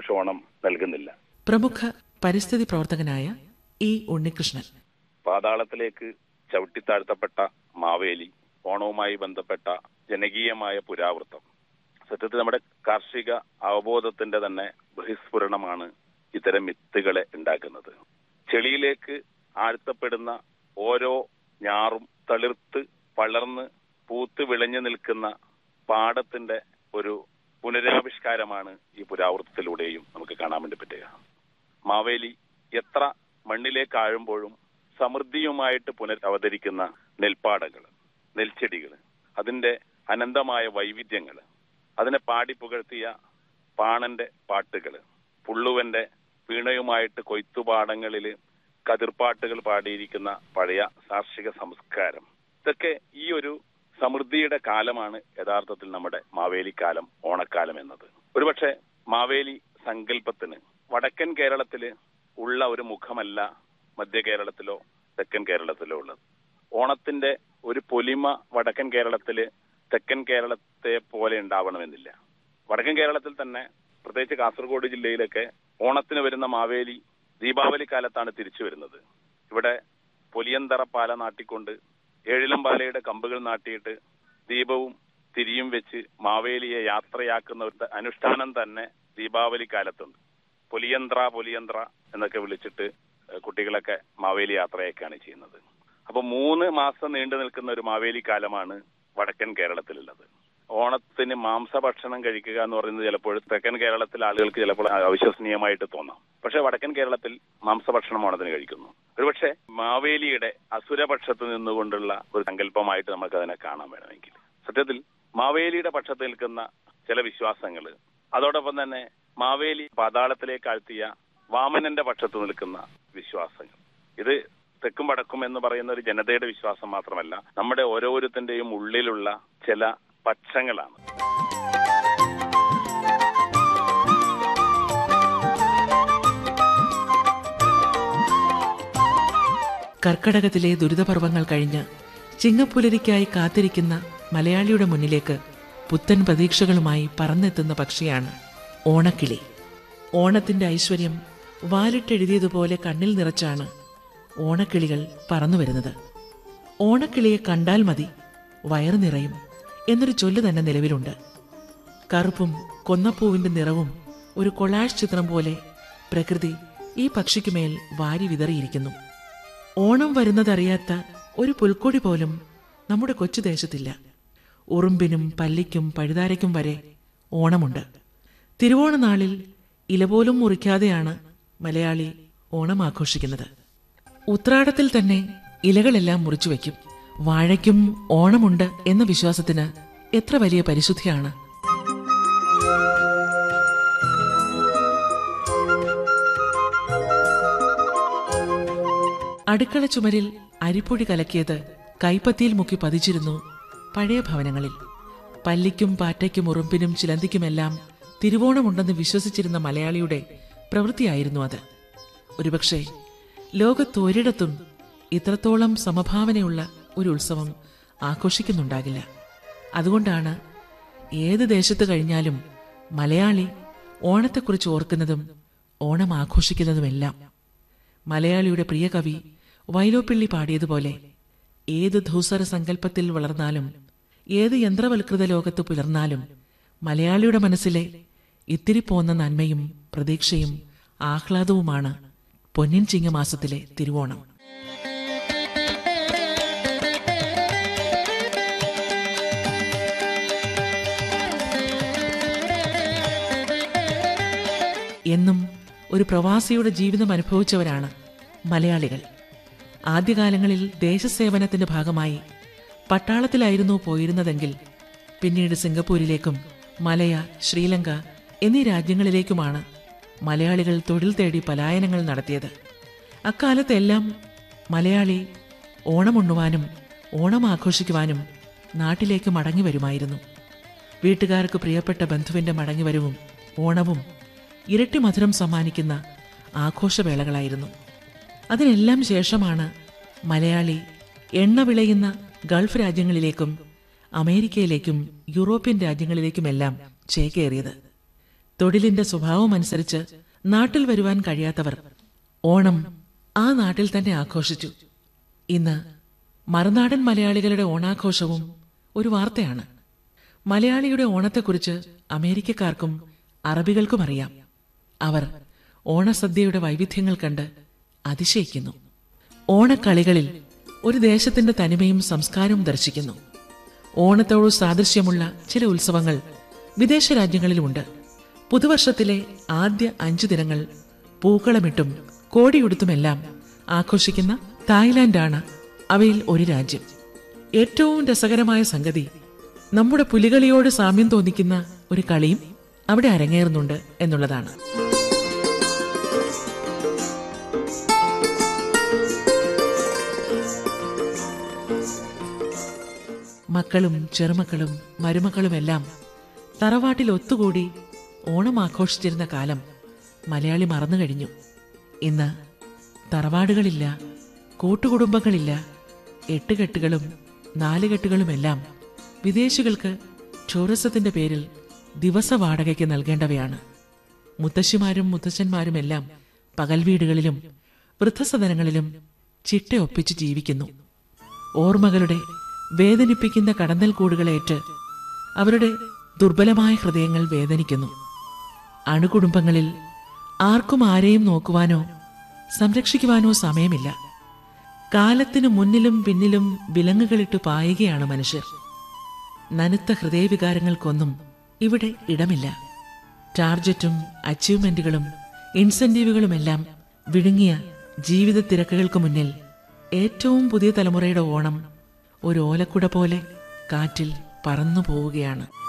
ഇപ്രാവശ്യം ഓണം നൽകുന്നില്ല പ്രമുഖ പരിസ്ഥിതി പ്രവർത്തകനായ ഇ ഉണ്ണികൃഷ്ണൻ പാതാളത്തിലേക്ക് ചവിട്ടിത്താഴ്ത്തപ്പെട്ട മാവേലി ഓണവുമായി ബന്ധപ്പെട്ട ജനകീയമായ പുരാവൃത്തം സത്യത്തിൽ നമ്മുടെ കാർഷിക അവബോധത്തിന്റെ തന്നെ ബഹിസ്ഫുരണമാണ് ഇത്തരം മിത്തുകളെ ഉണ്ടാക്കുന്നത് ചെളിയിലേക്ക് ആഴ്ത്തപ്പെടുന്ന ഓരോ ഞാറും തളിർത്ത് വളർന്ന് പൂത്ത് വിളഞ്ഞു നിൽക്കുന്ന പാടത്തിന്റെ ഒരു പുനരാവിഷ്കാരമാണ് ഈ പുരാവൃത്തത്തിലൂടെയും നമുക്ക് കാണാൻ വേണ്ടി പറ്റുക മാവേലി എത്ര മണ്ണിലേക്ക് ആഴുമ്പോഴും സമൃദ്ധിയുമായിട്ട് പുനരവതരിക്കുന്ന നെൽപ്പാടകൾ നെൽച്ചെടികൾ അതിന്റെ അനന്തമായ വൈവിധ്യങ്ങൾ അതിനെ പാടി പുകഴ്ത്തിയ പാണന്റെ പാട്ടുകൾ പുള്ളുവന്റെ വീണയുമായിട്ട് കൊയ്ത്തുപാടങ്ങളിൽ കതിർപ്പാട്ടുകൾ പാടിയിരിക്കുന്ന പഴയ കാർഷിക സംസ്കാരം ഇതൊക്കെ ഈ ഒരു സമൃദ്ധിയുടെ കാലമാണ് യഥാർത്ഥത്തിൽ നമ്മുടെ മാവേലി കാലം ഓണക്കാലം എന്നത് ഒരുപക്ഷെ മാവേലി സങ്കല്പത്തിന് വടക്കൻ കേരളത്തില് ഉള്ള ഒരു മുഖമല്ല മധ്യ കേരളത്തിലോ തെക്കൻ കേരളത്തിലോ ഉള്ളത് ഓണത്തിന്റെ ഒരു പൊലിമ വടക്കൻ കേരളത്തില് തെക്കൻ കേരളത്തെ പോലെ ഉണ്ടാവണമെന്നില്ല വടക്കൻ കേരളത്തിൽ തന്നെ പ്രത്യേകിച്ച് കാസർഗോഡ് ജില്ലയിലൊക്കെ ഓണത്തിന് വരുന്ന മാവേലി ദീപാവലി കാലത്താണ് തിരിച്ചു വരുന്നത് ഇവിടെ പൊലിയന്തറ പാല നാട്ടിക്കൊണ്ട് ഏഴിലം പാലയുടെ കമ്പുകൾ നാട്ടിയിട്ട് ദീപവും തിരിയും വെച്ച് മാവേലിയെ യാത്രയാക്കുന്ന ഒരു അനുഷ്ഠാനം തന്നെ ദീപാവലി കാലത്തുണ്ട് പൊലിയന്ത്ര പൊലിയന്ത്ര എന്നൊക്കെ വിളിച്ചിട്ട് ഏഹ് കുട്ടികളൊക്കെ മാവേലി യാത്രയൊക്കെയാണ് ചെയ്യുന്നത് അപ്പൊ മൂന്ന് മാസം നീണ്ടു നിൽക്കുന്ന ഒരു മാവേലി കാലമാണ് വടക്കൻ കേരളത്തിലുള്ളത് ഓണത്തിന് മാംസഭക്ഷണം കഴിക്കുക എന്ന് പറയുന്നത് ചിലപ്പോൾ തെക്കൻ കേരളത്തിൽ ആളുകൾക്ക് ചിലപ്പോൾ അവിശ്വസനീയമായിട്ട് തോന്നാം പക്ഷെ വടക്കൻ കേരളത്തിൽ മാംസഭക്ഷണം ഓണത്തിന് കഴിക്കുന്നു ഒരുപക്ഷെ മാവേലിയുടെ അസുരപക്ഷത്ത് നിന്നുകൊണ്ടുള്ള ഒരു സങ്കല്പമായിട്ട് നമുക്ക് അതിനെ കാണാൻ വേണമെങ്കിൽ സത്യത്തിൽ മാവേലിയുടെ പക്ഷത്ത് നിൽക്കുന്ന ചില വിശ്വാസങ്ങൾ അതോടൊപ്പം തന്നെ മാവേലി പാതാളത്തിലേക്ക് ആഴ്ത്തിയ വാമനന്റെ പക്ഷത്ത് നിൽക്കുന്ന വിശ്വാസങ്ങൾ ഇത് തെക്കും വടക്കും എന്ന് പറയുന്ന ഒരു ജനതയുടെ വിശ്വാസം മാത്രമല്ല നമ്മുടെ ഓരോരുത്തന്റെയും ഉള്ളിലുള്ള ചില പക്ഷങ്ങളാണ് കർക്കടകത്തിലെ ദുരിതപർവങ്ങൾ കഴിഞ്ഞ് ചിങ്ങപ്പുലരിക്കായി കാത്തിരിക്കുന്ന മലയാളിയുടെ മുന്നിലേക്ക് പുത്തൻ പ്രതീക്ഷകളുമായി പറന്നെത്തുന്ന പക്ഷിയാണ് ഓണക്കിളി ഓണത്തിന്റെ ഐശ്വര്യം വാലിട്ടെഴുതിയതുപോലെ കണ്ണിൽ നിറച്ചാണ് ഓണക്കിളികൾ പറന്നു വരുന്നത് ഓണക്കിളിയെ കണ്ടാൽ മതി വയറു നിറയും എന്നൊരു ചൊല്ല് തന്നെ നിലവിലുണ്ട് കറുപ്പും കൊന്നപ്പൂവിന്റെ നിറവും ഒരു കൊളാഷ് ചിത്രം പോലെ പ്രകൃതി ഈ പക്ഷിക്കുമേൽ വാരി വിതറിയിരിക്കുന്നു ഓണം വരുന്നതറിയാത്ത ഒരു പുൽക്കൊടി പോലും നമ്മുടെ കൊച്ചു ദേശത്തില്ല ഉറുമ്പിനും പല്ലിക്കും പഴുതാരയ്ക്കും വരെ ഓണമുണ്ട് തിരുവോണനാളിൽ ഇല പോലും മുറിക്കാതെയാണ് മലയാളി ഓണം ആഘോഷിക്കുന്നത് ഉത്രാടത്തിൽ തന്നെ ഇലകളെല്ലാം മുറിച്ചു വയ്ക്കും വാഴയ്ക്കും ഓണമുണ്ട് എന്ന വിശ്വാസത്തിന് എത്ര വലിയ പരിശുദ്ധിയാണ് അടുക്കള ചുമരിൽ അരിപ്പൊടി കലക്കിയത് കൈപ്പത്തിയിൽ മുക്കി പതിച്ചിരുന്നു പഴയ ഭവനങ്ങളിൽ പല്ലിക്കും പാറ്റയ്ക്കും ഉറുമ്പിനും ചിലന്തിക്കുമെല്ലാം തിരുവോണമുണ്ടെന്ന് വിശ്വസിച്ചിരുന്ന മലയാളിയുടെ പ്രവൃത്തിയായിരുന്നു അത് ഒരുപക്ഷെ ലോകത്തൊരിടത്തും ഇത്രത്തോളം സമഭാവനയുള്ള ഒരു ഉത്സവം ആഘോഷിക്കുന്നുണ്ടാകില്ല അതുകൊണ്ടാണ് ഏത് ദേശത്ത് കഴിഞ്ഞാലും മലയാളി ഓണത്തെക്കുറിച്ച് ഓർക്കുന്നതും ഓണം ആഘോഷിക്കുന്നതുമെല്ലാം മലയാളിയുടെ പ്രിയ കവി വൈലോപ്പിള്ളി പാടിയതുപോലെ ഏത് ധൂസര സങ്കല്പത്തിൽ വളർന്നാലും ഏത് യന്ത്രവൽകൃത ലോകത്ത് പുലർന്നാലും മലയാളിയുടെ മനസ്സിലെ ഇത്തിരി പോന്ന നന്മയും പ്രതീക്ഷയും ആഹ്ലാദവുമാണ് പൊന്നിൻ ചിങ്ങമാസത്തിലെ തിരുവോണം എന്നും ഒരു പ്രവാസിയുടെ ജീവിതം അനുഭവിച്ചവരാണ് മലയാളികൾ ആദ്യകാലങ്ങളിൽ ദേശസേവനത്തിന്റെ ഭാഗമായി പട്ടാളത്തിലായിരുന്നു പോയിരുന്നതെങ്കിൽ പിന്നീട് സിംഗപ്പൂരിലേക്കും മലയ ശ്രീലങ്ക എന്നീ രാജ്യങ്ങളിലേക്കുമാണ് മലയാളികൾ തൊഴിൽ തേടി പലായനങ്ങൾ നടത്തിയത് അക്കാലത്തെല്ലാം മലയാളി ഓണമുണ്ണുവാനും ഓണം ആഘോഷിക്കുവാനും നാട്ടിലേക്ക് മടങ്ങി വരുമായിരുന്നു വീട്ടുകാർക്ക് പ്രിയപ്പെട്ട ബന്ധുവിന്റെ മടങ്ങിവരവും ഓണവും ഇരട്ടി മധുരം സമ്മാനിക്കുന്ന ആഘോഷവേളകളായിരുന്നു അതിനെല്ലാം ശേഷമാണ് മലയാളി എണ്ണ വിളയുന്ന ഗൾഫ് രാജ്യങ്ങളിലേക്കും അമേരിക്കയിലേക്കും യൂറോപ്യൻ രാജ്യങ്ങളിലേക്കുമെല്ലാം ചേക്കേറിയത് തൊഴിലിന്റെ സ്വഭാവമനുസരിച്ച് നാട്ടിൽ വരുവാൻ കഴിയാത്തവർ ഓണം ആ നാട്ടിൽ തന്നെ ആഘോഷിച്ചു ഇന്ന് മറുനാടൻ മലയാളികളുടെ ഓണാഘോഷവും ഒരു വാർത്തയാണ് മലയാളിയുടെ ഓണത്തെക്കുറിച്ച് അമേരിക്കക്കാർക്കും അറബികൾക്കും അറിയാം അവർ ഓണസദ്യയുടെ വൈവിധ്യങ്ങൾ കണ്ട് അതിശയിക്കുന്നു ഓണക്കളികളിൽ ഒരു ദേശത്തിന്റെ തനിമയും സംസ്കാരവും ദർശിക്കുന്നു ഓണത്തോട് സാദൃശ്യമുള്ള ചില ഉത്സവങ്ങൾ വിദേശ രാജ്യങ്ങളിലുമുണ്ട് പുതുവർഷത്തിലെ ആദ്യ അഞ്ചു ദിനങ്ങൾ പൂക്കളമിട്ടും കോടിയുടുത്തുമെല്ലാം ആഘോഷിക്കുന്ന തായ്ലാന്റാണ് അവയിൽ ഒരു രാജ്യം ഏറ്റവും രസകരമായ സംഗതി നമ്മുടെ പുലികളിയോട് സാമ്യം തോന്നിക്കുന്ന ഒരു കളിയും അവിടെ അരങ്ങേറുന്നുണ്ട് എന്നുള്ളതാണ് മക്കളും ചെറുമക്കളും മരുമക്കളുമെല്ലാം തറവാട്ടിൽ ഒത്തുകൂടി ഓണം ആഘോഷിച്ചിരുന്ന കാലം മലയാളി മറന്നു കഴിഞ്ഞു ഇന്ന് തറവാടുകളില്ല കൂട്ടുകുടുംബങ്ങളില്ല എട്ടുകെട്ടുകളും നാലുകെട്ടുകളുമെല്ലാം വിദേശികൾക്ക് ടൂറിസത്തിന്റെ പേരിൽ ദിവസ വാടകയ്ക്ക് നൽകേണ്ടവയാണ് മുത്തശ്ശിമാരും മുത്തച്ഛന്മാരുമെല്ലാം പകൽ വീടുകളിലും വൃദ്ധസദനങ്ങളിലും ചിട്ടയൊപ്പിച്ച് ജീവിക്കുന്നു ഓർമ്മകളുടെ വേദനിപ്പിക്കുന്ന കടന്നൽ കൂടുകളേറ്റ് അവരുടെ ദുർബലമായ ഹൃദയങ്ങൾ വേദനിക്കുന്നു അണുകുടുംബങ്ങളിൽ ആർക്കും ആരെയും നോക്കുവാനോ സംരക്ഷിക്കുവാനോ സമയമില്ല കാലത്തിനു മുന്നിലും പിന്നിലും വിലങ്ങുകളിട്ട് പായുകയാണ് മനുഷ്യർ നനുത്ത ഹൃദയവികാരങ്ങൾക്കൊന്നും ഇവിടെ ഇടമില്ല ടാർജറ്റും അച്ചീവ്മെന്റുകളും ഇൻസെന്റീവുകളുമെല്ലാം വിഴുങ്ങിയ ജീവിത തിരക്കുകൾക്ക് മുന്നിൽ ഏറ്റവും പുതിയ തലമുറയുടെ ഓണം ഒരു ഓലക്കുട പോലെ കാറ്റിൽ പറന്നു പോവുകയാണ്